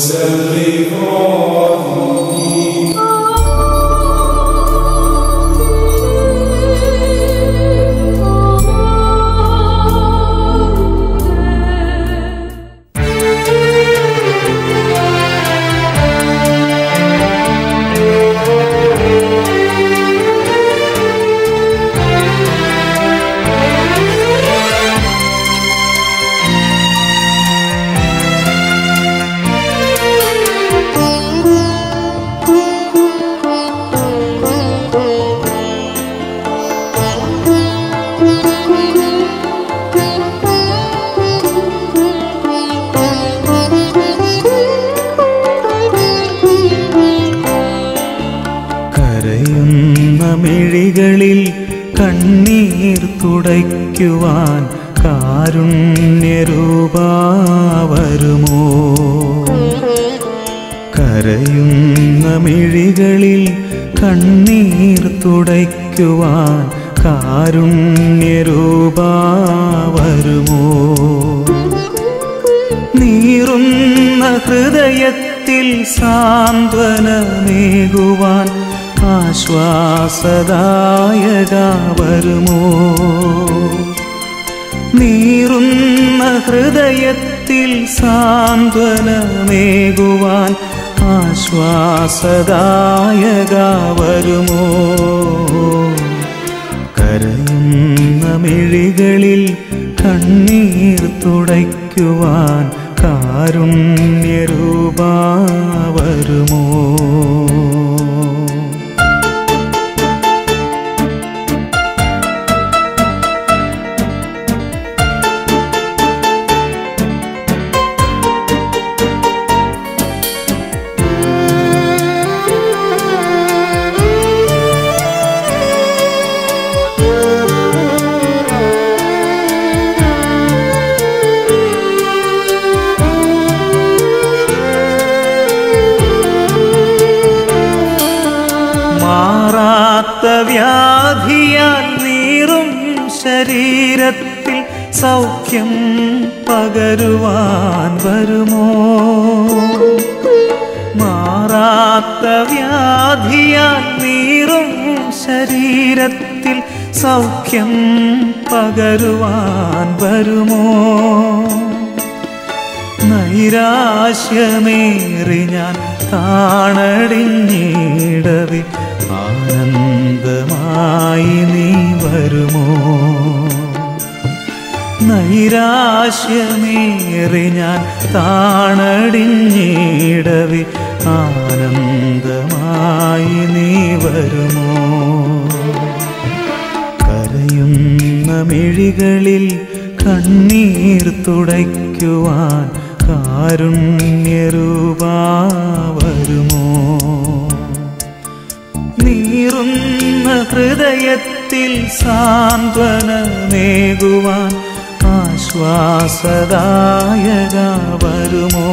കരയുന്ന മിഴികളിൽ കണ്ണീർ തുടയ്ക്കുവാൻ കാരുണ്യരൂപാ വരുമോ കരയുന്ന മിഴികളിൽ കണ്ണീർ തുടയ്ക്കുവാൻ കാരുണ്യരൂപാ വരുമോ നീറുന്ന ഹൃദയത്തിൽ സാന്ത്വനമേകുവാൻ ആശ്വാസദായക വരുമോ നീറുന്ന ഹൃദയത്തിൽ സാന്ത്വനമേകുവാൻ ആശ്വാസദായക വരുമോ കരയുന്ന മിഴികളിൽ കണ്ണീർ തുടയ്ക്കുവാൻ കാരുണ്യരൂപാ വരുമോ മാറാത്ത വ്യാധിയാൽ നീറും ശരീരത്തിൽ സൗഖ്യം പകരുവാൻ വരുമോ മാറാത്ത വ്യാധിയാൽ നീറും ശരീരത്തിൽ സൗഖ്യം പകരുവാൻ വരുമോ നൈരാശ്യമേറി ഞാൻ കാണടിഞ്ഞിടവി ആനന്ദമായി നീ വരുമോ നൈരാശ്യമേറി ഞാൻ താണടിഞ്ഞിടവി ആനന്ദമായി നീ വരുമോ കരയുന്ന മിഴികളിൽ കണ്ണീർ തുടയ്ക്കുവാൻ കാരുണ്യരൂപാ വരുമോ നീറുന്ന ഹൃദയത്തിൽ സാന്ത്വനമേകുവാൻ ആശ്വാസദായക വരുമോ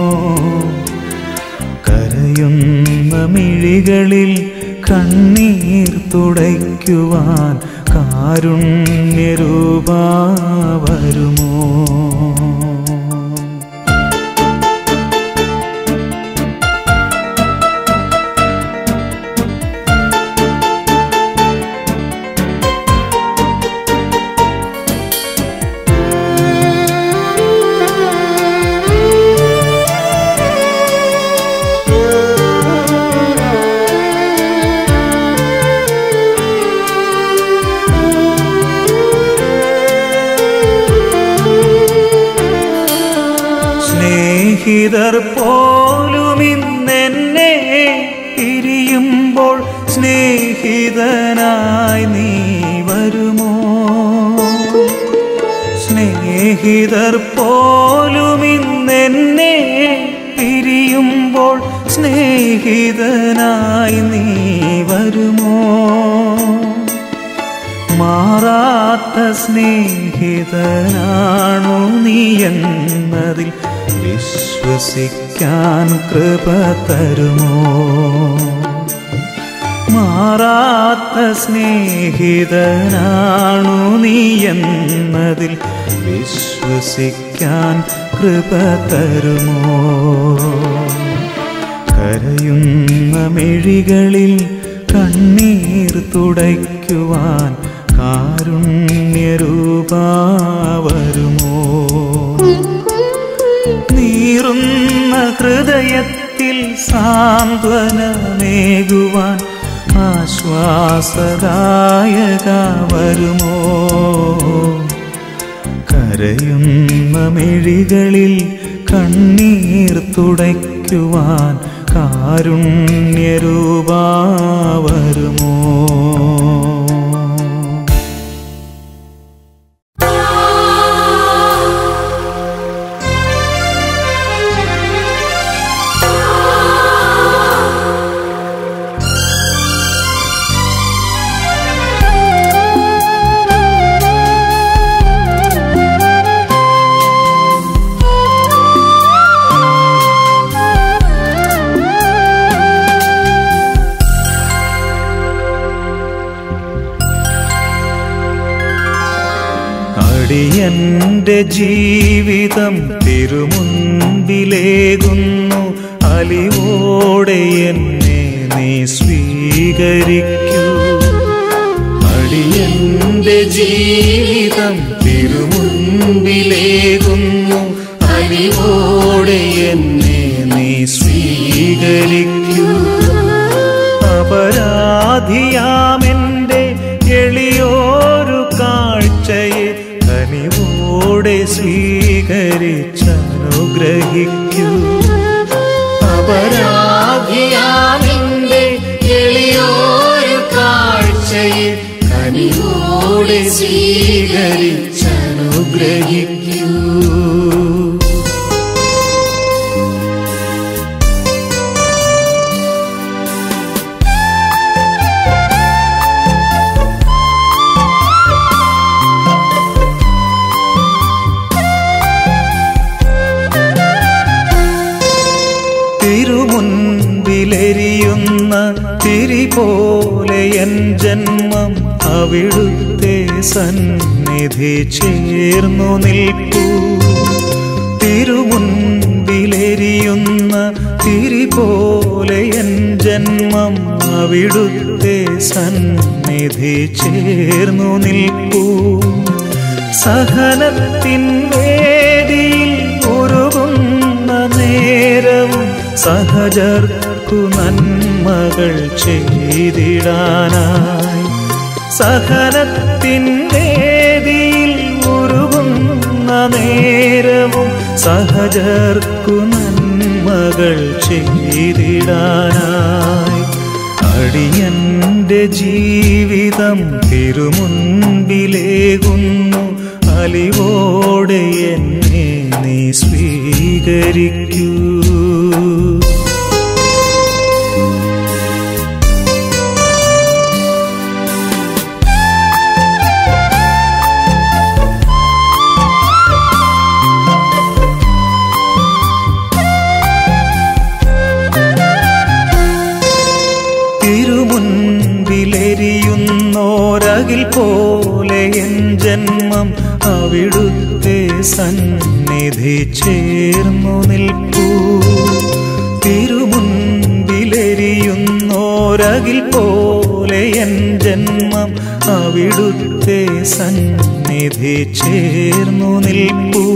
കരയുന്ന മിഴികളിൽ കണ്ണീർ തുടയ്ക്കുവാൻ കാരുണ്യരൂപാ വരുമോ സ്നേഹിതർ പോലും ഇന്നെന്നെ പിരിയുമ്പോൾ സ്നേഹിതനായി നീ വരുമോ സ്നേഹിതർ പോലും ഇന്നെന്നെ പിരിയുമ്പോൾ സ്നേഹിതനായി നീ വരുമോ മാറാത്ത സ്നേഹിതനാണു നീ എന്നതിൽ വിശ്വസിക്കാൻ കൃപ തരുമോ മാറാത്ത സ്നേഹിതനാണു നീ എന്നതിൽ വിശ്വസിക്കാൻ കൃപ തരുമോ കരയുന്ന മിഴികളിൽ കണ്ണീർ തുടയ്ക്കുവാൻ കാരുണ്യരൂപാ വരുമോ നീറുന്ന ഹൃദയത്തിൽ സാന്ത്വനമേകുവാൻ ആശ്വാസദായക വരുമോ കരയുന്ന മിഴികളിൽ കണ്ണീർ തുടയ്ക്കുവാൻ കാരുണ്യരൂപാ വരുമോ അടിയന്റെ ജീവിതം തിരുമുൻപിലേകുന്നു അലിവോടെ എന്നെ നീ സ്വീകരിക്കൂ അടിയന്റെ ജീവിതം തിരുമുൻപിലേകുന്നു അലിവോടെ എന്നെ നീ സ്വീകരിക്കൂ അപരാധിയാമെന്റെ എളിയോരു കാഴ്ചയെ കനിവോടെ സ്വീകരിച്ചനുഗ്രഹിക്കൂ അപരാധിയാമെന്റെ എളിയോരു കാഴ്ചയെ കനിവോടെ സ്വീകരിച്ചനുഗ്രഹിക്കൂ തിരുമുൻപിലെരിയുന്ന തിരി പോലെ എൻ ജന്മം അവിടുത്തെ സന്നിധി ചേർന്നു നിൽപ്പൂ തിരുമുൻപിലെരിയുന്ന തിരി പോലെ എൻ ജന്മം അവിടുത്തെ സന്നിധി ചേർന്നു നിൽപ്പൂ സഹനത്തിൻ വേദിയിൽ ഉരുകുന്ന നേരവും സഹജർക്കു നന്മകൾ ചെയ്തിടാനായി സഹനത്തിൻ വേദിയിൽ ഉരുകുന്ന നേരവും സഹജർക്കു നന്മകൾ ചെയ്തിടാനായി അടിയന്റെ ജീവിതം തിരുമുൻപിലേകുന്നു അലിവോടെ എന്നെ നീ സ്വീകരിക്കൂ തിരുമുൻപിലെരിയുന്നോരകിൽ പോലെ എൻ ജന്മം അവിടുത്തെ സന്നിധി ചേർന്നു നിൽപ്പൂ തിരുമുൻപിലെരിയുന്നോരകിൽ പോലെ എൻ ജന്മം അവിടുത്തെ സന്നിധി ചേർന്നു നിൽപ്പൂ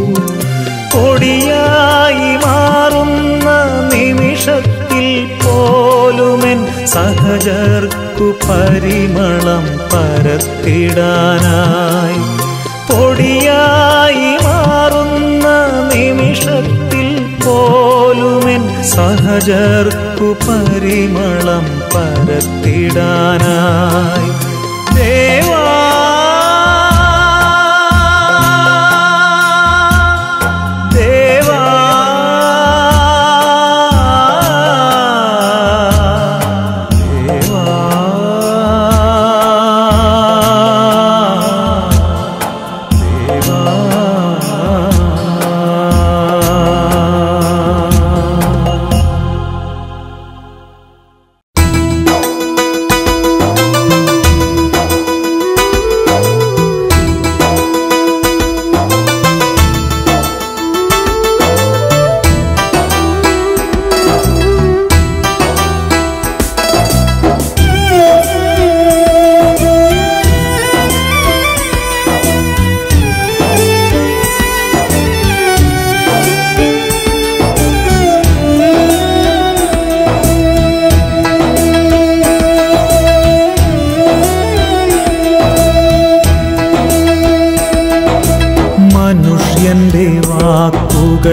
പൊടിയായി മാറുന്ന നിമിഷത്തിൽ പോലുമെൻ സഹജർക്കു പരിമളം പരത്തിടാനായി പൊടിയായി മാറുന്ന നിമിഷത്തിൽ പോലുമെൻ സഹജർക്കു പരിമളം പരത്തിടാനായി ദേവാ ദേവാ ദേവാ ദേവാ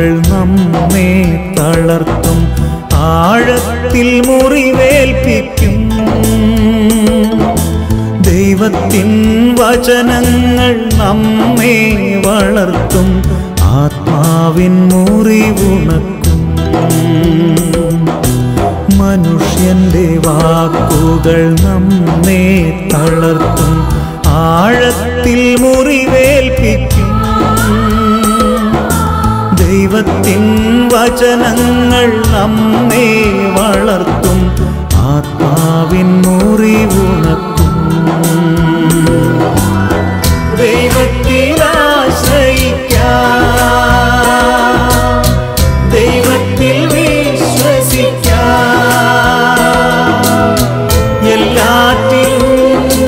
നമ്മെ തളർത്തും ആഴത്തിൽ മുറിവേൽപ്പിക്കും ദൈവത്തിൻ വചനങ്ങൾ നമ്മെ വളർത്തും ആത്മാവിൻ മുറിവുണക്കും മനുഷ്യന്റെ വാക്കുകൾ നമ്മെ തളർത്തും ആഴത്തിൽ മുറിവേൽപ്പിക്കും ദൈവത്തിൻ വചനങ്ങൾ നമ്മെ വളർത്തും ആത്മാവിൻ മുറിവുണക്കും ദൈവത്തിലാശ്രയിക്കാം ദൈവത്തിൽ വിശ്വസിക്കാം എല്ലാറ്റിലും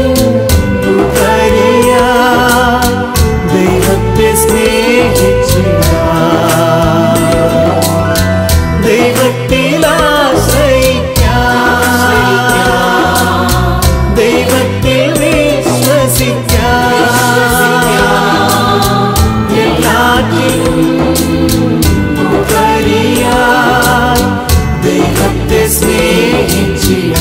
ഉപരിയാ ദൈവത്തെ സ്നേഹിച്ചില്ല ദൈവത്തിലാശ്രയിക്കാം ദൈവത്തിൽ വിശ്വസിക്കാം എല്ലാറ്റിലും ഉപരിയായി ദൈവത്തെ സ്നേഹിച്ചില്ല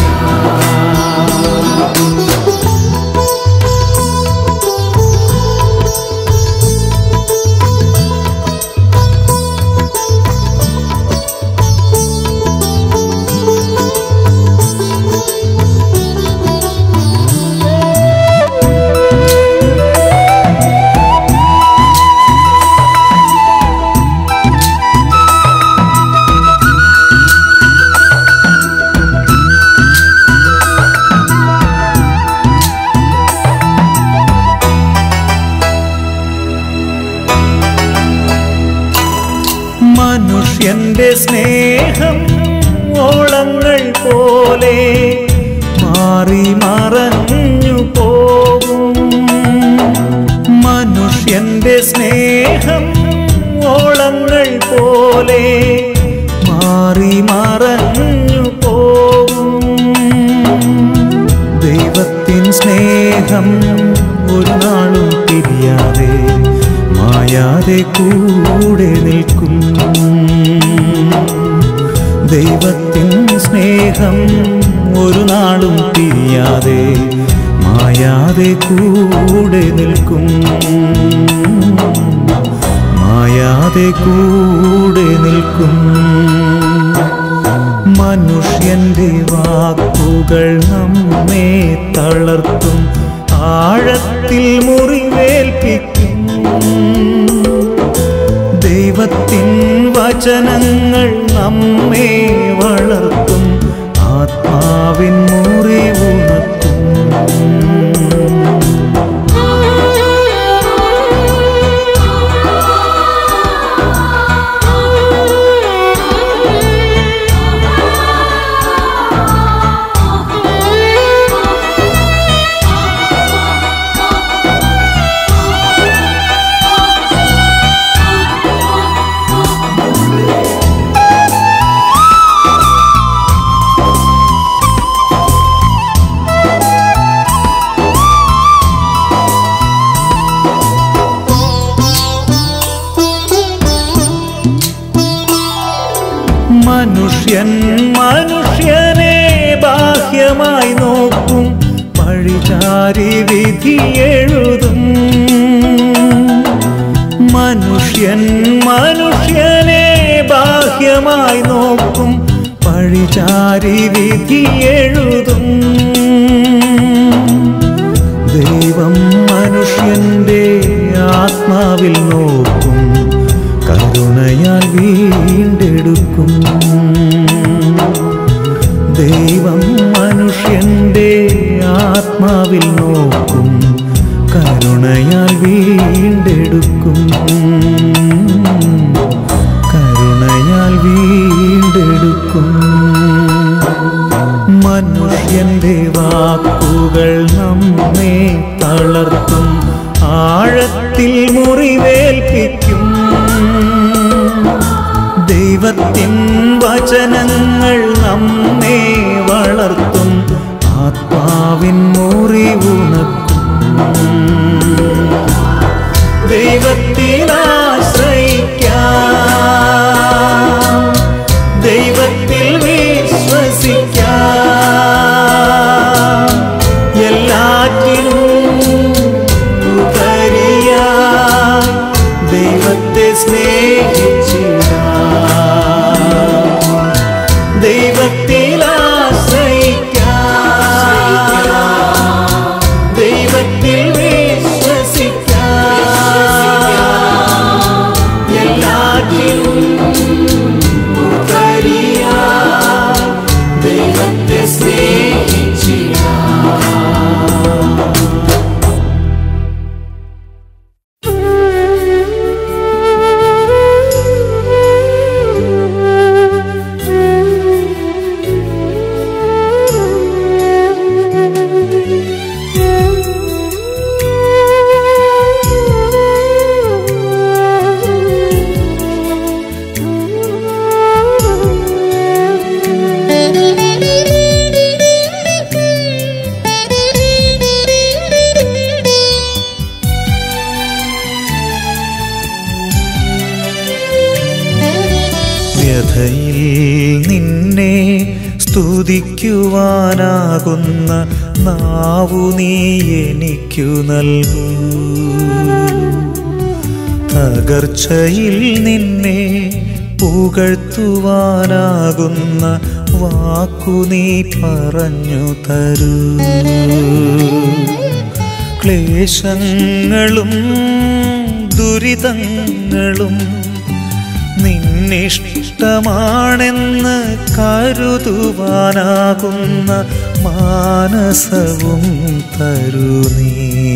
മനുഷ്യന്റെ സ്നേഹം ഓളങ്ങൾ പോലെ മാറി മറഞ്ഞു പോകും മനുഷ്യന്റെ സ്നേഹം ഓളങ്ങൾ പോലെ മാറി മറഞ്ഞു പോകും ദൈവത്തിൻ സ്നേഹം ഒരു നാളും പിരിയാതെ മായാതെ കൂടെ നിൽക്കും ദൈവത്തിൻ സ്നേഹം ഒരു നാളും പിരിയാതെ മായാതെ കൂടെ നിൽക്കും മായാതെ കൂടെ നിൽക്കും മനുഷ്യന്റെ വാക്കുകൾ നമ്മെ തളർത്തും ആഴത്തിൽ മുറിവേൽപ്പിക്കും ദൈവത്തിൻ വചനങ്ങൾ നമ്മെ വളർത്തും ആത്മാവിൻ മുറിവുണർത്തും മനുഷ്യൻ മനുഷ്യനെ ബാഹ്യമായി നോക്കും പഴിചാരി വിധി എഴുതും മനുഷ്യൻ മനുഷ്യനെ ബാഹ്യമായി നോക്കും പഴിചാരി വിധി എഴുതും ദൈവം മനുഷ്യന്റെ ആത്മാവിൽ നോക്കും കരുണയാൽ വീണ്ടെടുക്കും ദൈവം മനുഷ്യന്റെ ആത്മാവിൽ നോക്കും കരുണയാൽ വീണ്ടെടുക്കും കരുണയാൽ വീണ്ടെടുക്കും മനുഷ്യന്റെ വാക്കുകൾ നമ്മെ തളർത്തും ആഴത്തിൽ മുറിവേൽപ്പിക്കും ദൈവത്തിൻ വചനങ്ങൾ നമ്മെ വളർത്തും ആത്മാവിൻ മുറിവുണക്കും ദൈവത്തിലാശ്രയിക്കാം വ്യഥയിൽ നിന്നെ സ്തുതിക്കുവാനാകുന്ന നാവു നീ എനിക്കു നൽകൂ തകർച്ചയിൽ നിന്നെ പുകഴ്ത്തുവാനാകുന്ന വാക്കു നീ പറഞ്ഞു തരൂ ക്ലേശങ്ങളും ദുരിതങ്ങളും നിന്നിഷ്ടമാണെന്ന് കരുതുവാനാകുന്ന മാനസവും തരൂ നീ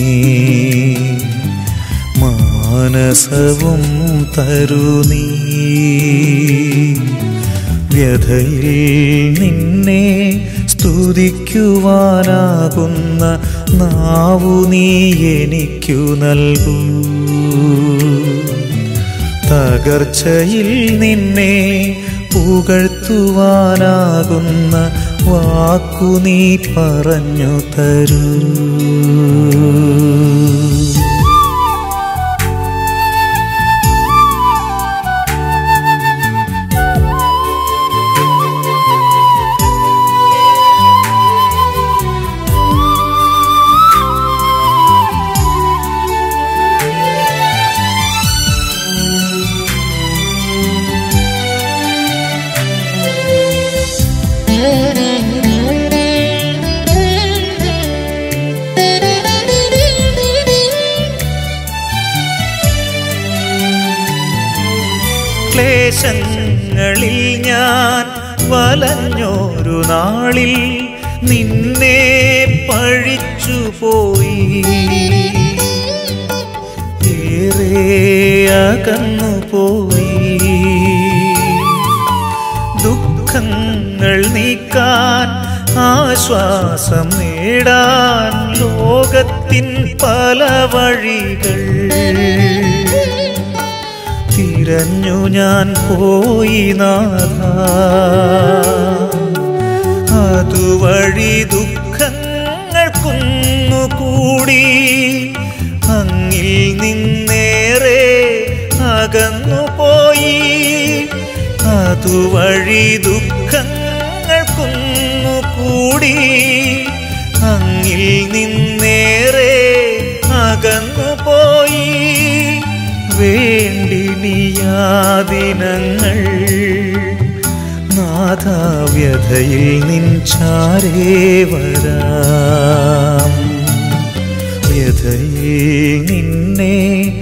മാനസവും തരൂ നീ വ്യഥയിൽ നിന്നെ സ്തുതിക്കുവാനാകുന്ന നാവു നീ എനിക്കു നൽകൂ തകർച്ചയിൽ നിന്നെ പുകഴ്ത്തുവാനാകുന്ന വാക്കു നീ പറഞ്ഞു തരൂ ക്ലേശങ്ങളിൽ ഞാൻ വലഞ്ഞോരു നാളിൽ നിന്നെ പഴിച്ചു പോയി ഏറെ അകന്നു പോയി ദുഃഖങ്ങൾ നീക്കാൻ ആശ്വാസം നേടാൻ ലോകത്തിൻ പല വഴികൾ തിരഞ്ഞു ഞാൻ പോയി നാഥ അതുവഴി ദുഃഖങ്ങൾ കുന്നുകൂടി അങ്ങിൽ നിന്നേറെ അകന്നു പോയി അതുവഴി ദുഃഖങ്ങൾ കുന്നുകൂടി അങ്ങിൽ നിന്നേറെ അകന്നു പോയി വേണ്ടിനിയാദിനങ്ങൾ നാഥാവ്യഥയിൽ നിൻ ചാരേ വരാം വ്യഥയിൽ നിന്നെ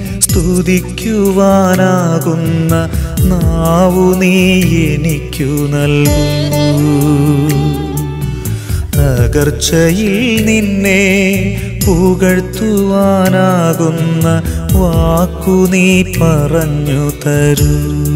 സ്തുതിക്കുവാനാകുന്ന നാവു നീ എനിക്കു നൽകൂ തകർച്ചയിൽ നിന്നെ പുകഴ്ത്തുവാനാകുന്ന വാക്കു നീ പറഞ്ഞു തരൂ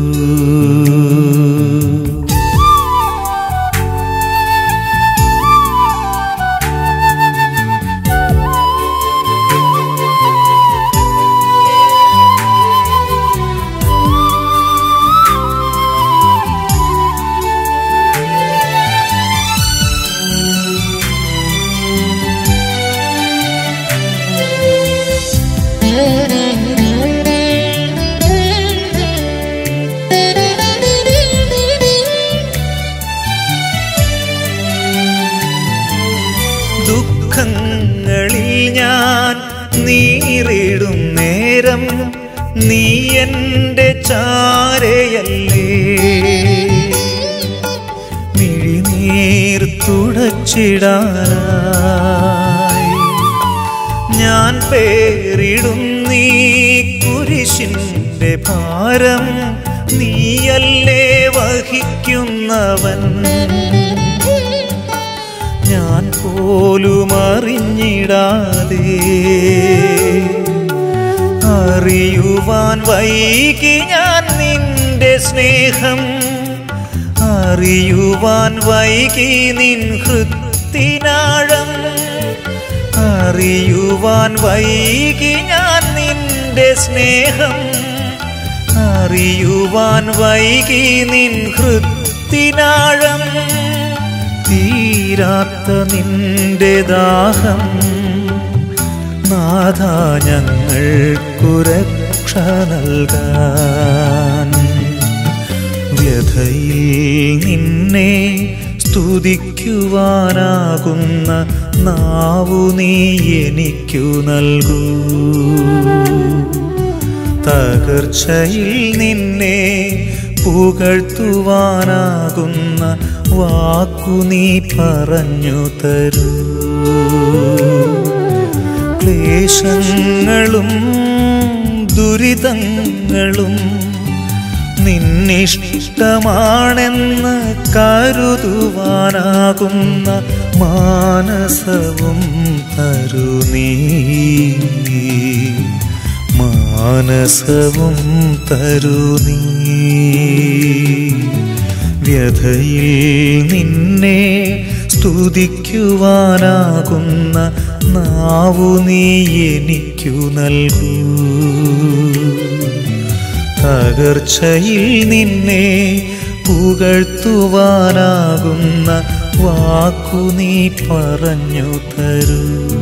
ദുഃഖങ്ങളിൽ ഞാൻ നീറിടും നേരം നീ എൻ്റെ ചാരയല്ലേ മിഴിനീർ തുടച്ചിടാനായി ഞാൻ പേരിടും നീ കുരിശിൻ്റെ ഭാരം നീയല്ലേ വഹിക്കുന്നവൻ ഞാൻ പോലും അറിഞ്ഞിടാതെ അറിയുവാൻ വൈകി ഞാൻ നിന്റെ സ്നേഹം അറിയുവാൻ വൈകി നിൻ ഹൃത്തിനാഴം അറിയുവാൻ വൈകി ഞാൻ നിന്റെ സ്നേഹം അറിയുവാൻ വൈകി നിൻ ഹൃത്തിനാഴം തീരാത്ത നിന്റെ ദാഹം നാഥ ഞങ്ങൾക്കു രക്ഷ നൽകാൻ വ്യഥയിൽ നിന്നെ സ്തുതിക്കുവാനാകുന്ന നാവു നീ എനിക്കു നൽകൂ തകർച്ചയിൽ നിന്നെ പുകഴ്ത്തുവാനാകുന്ന വാക്കു നീ പറഞ്ഞു തരൂ ക്ലേശങ്ങളും ദുരിതങ്ങളും നിന്നിഷ്ടമാണെന്ന് കരുതുവാനാകുന്ന മാനസവും തരു നീ മാനസവും തരു നീ വ്യഥയിൽ നിന്നെ സ്തുതിക്കുവാനാകുന്ന നാവു നീ എനിക്കു നൽകൂ തകർച്ചയിൽ നിന്നെ പുകഴ്ത്തുവാനാകുന്ന വാക്കു നീ പറഞ്ഞു തരൂ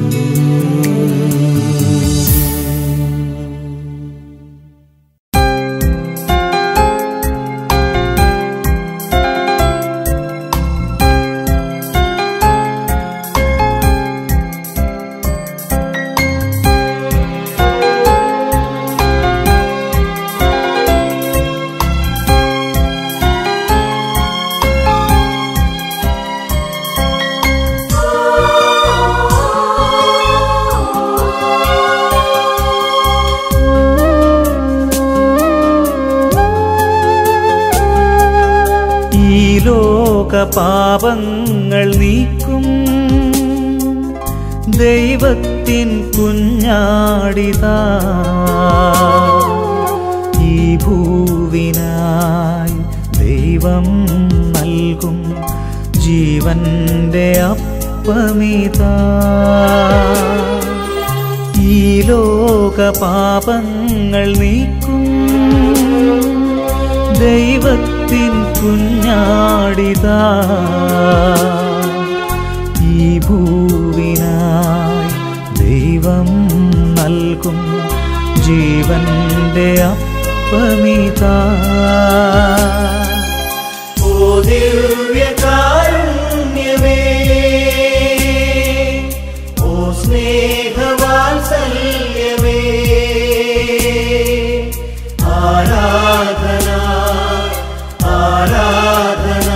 ഈ ലോക പാപങ്ങൾ നീക്കും ദൈവത്തിൻ കുഞ്ഞാടിതാ ഈ ഭൂവിനായി ദൈവം നൽകും ജീവന്റെ അപ്പമിതാ ഈ ലോക പാപങ്ങൾ നീക്കും ദൈവത്തിൻ കുഞ്ഞാടിതാ ഈ ഭൂവിനായി ദൈവം നൽകും ജീവന്റെ അപ്പമിതാ ഓ ദിവ്യകാരുണ്യമേ ഓ സ്നേഹവാത്സല്യമേ ആരാധന ആരാധന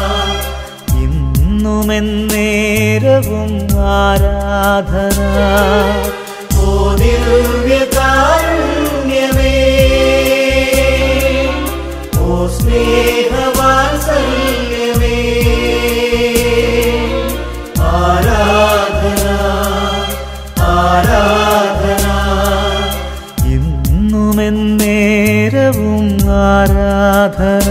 ഇന്നുമെന്നേരവും ആരാധന ഓ ദിവ്യകാരുണ്യമേ ഓ സ്നേഹവാത്സല്യമേ ആരാധന ആരാധന ഇന്നുമെന്നേരവും ആരാധന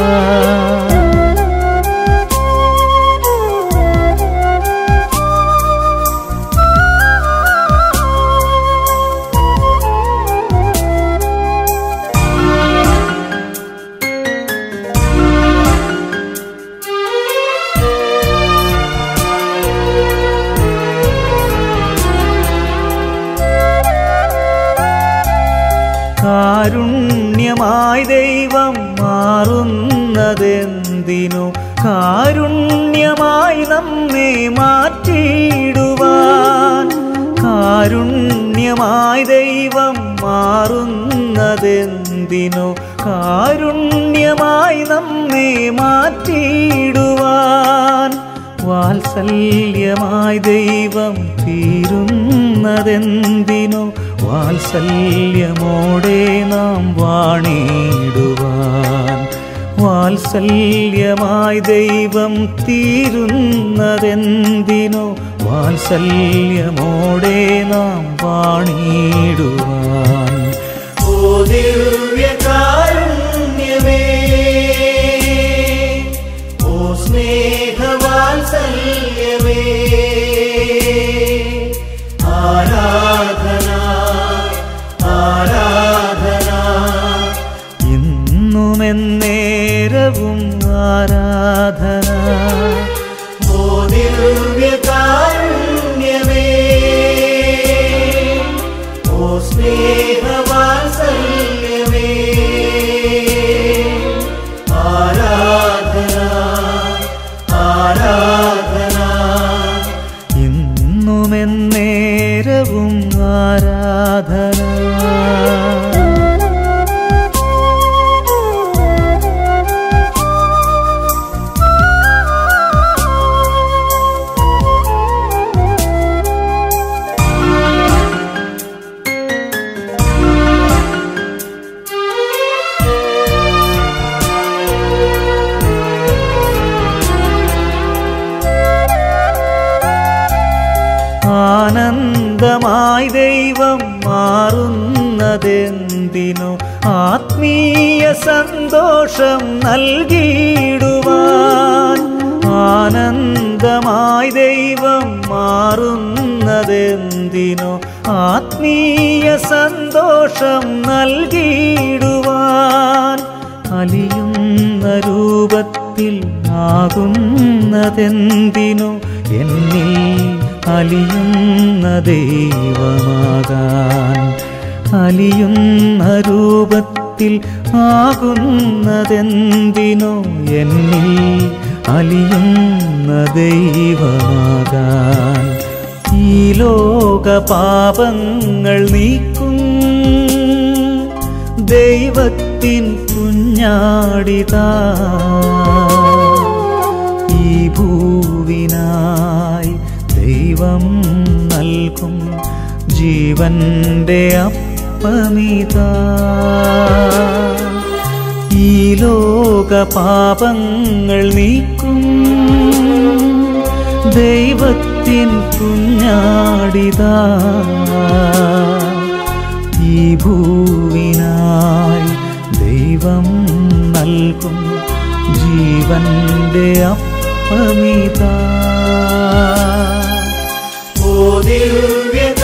കാരുണ്യമായി ദൈവം മാറുന്നതെന്തിനു കാരുണ്യമായി നമ്മെ മാറ്റിയിടുവാൻ കാരുണ്യമായി ദൈവം മാറുന്നതെന്തിനു കാരുണ്യമായി നമ്മെ മാറ്റിയിടുവാൻ വാത്സല്യമായി ദൈവം തീരുന്നതെന്തിനു വാത്സല്യമോടെ നാം വാണിടുവാൻ വാത്സല്യമായി ദൈവം തീരുന്നതെന്തിനു വാത്സല്യമോടെ നാം വാണിടുവാൻ ഓ ദിവ്യകാരുണ്യമേ ഓ സ്നേഹവാത്സല്യമേ ആരാധന ആരാധന ഇന്നുമെന്നേരവും ആരാധന ഓ ദിവ്യകാരുണ്യമേ ഓ സ്നേഹവാത്സല്യമേ ആരാധന ആനന്ദമായി ദൈവം മാറുന്നതെന്തിനു ആത്മീയ സന്തോഷം നൽകിയിടുവാൻ ആനന്ദമായി ദൈവം മാറുന്നതെന്തിനു ആത്മീയ സന്തോഷം നൽകിയിടുവാൻ അലിയുന്ന രൂപത്തിൽ ആകുന്നതെന്തിനു എന്നിൽ അലിയുന്ന ദൈവമാകാൻ അലിയുന്ന രൂപത്തിൽ ആകുന്നതെന്തിനു എന്നിൽ അലിയുന്ന ദൈവമാകാൻ ഈ ലോക പാപങ്ങൾ നീക്കും ദൈവത്തിൻ കുഞ്ഞാടിതാ ഈ ഭൂവിനായി ദൈവം നൽകും ജീവന്റെ അപ്പമിതാ ഈ ലോക പാപങ്ങൾ നീക്കും ദൈവത്തിൻ കുഞ്ഞാടിതാ ഈ ഭൂവിനായി ദൈവം നൽകും ജീവന്റെ അപ്പമിതാ ഓ ദിവ്യ